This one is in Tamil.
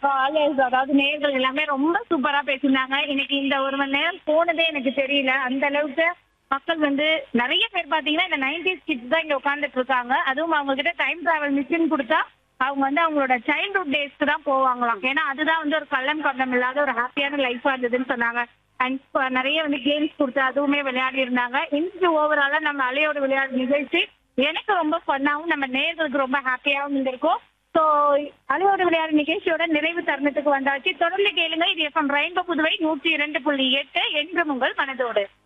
காலேஜ் அதாவது நேர்கள் எல்லாமே ரொம்ப சூப்பரா பேசியிருந்தாங்க இன்னைக்கு இந்த ஒரு மணி நேரம் போனதே எனக்கு தெரியல அந்த அளவுக்கு மக்கள் வந்து நிறைய பேர் பாத்தீங்கன்னா இந்த நைன்டிஸ் கிட்ஸ் தான் இங்க உட்கார்ந்துட்டு இருக்காங்க அதுவும் அவங்க கிட்ட டைம் டிராவல் மிஷின் கொடுத்தா அவங்க வந்து அவங்களோட சைல்ட்ஹுட் டேஸ்க்கு தான் போவாங்களாம் ஏன்னா அதுதான் வந்து ஒரு கள்ளம் கண்டம் இல்லாத ஒரு ஹாப்பியான லைஃபா இருந்ததுன்னு சொன்னாங்க அண்ட் நிறைய வந்து கேம்ஸ் கொடுத்து அதுவுமே விளையாடி இருந்தாங்க இன்னைக்கு ஓவராலா நம்ம அலையோட விளையாடு நிகழ்ச்சி எனக்கு ரொம்ப ஃபன்னாவும் நம்ம நேர்களுக்கு ரொம்ப ஹாப்பியாவும் இருந்திருக்கும் ஸோ அலையோட விளையாடு நிகழ்ச்சியோட நிறைவு தருணத்துக்கு வந்தாச்சு தொடர்ந்து கேளுங்க இது எஃப்எம் ரெயின்போ புதுவை நூற்றி இரண்டு புள்ளி எட்டு என்றும் உங்கள் மனதோடு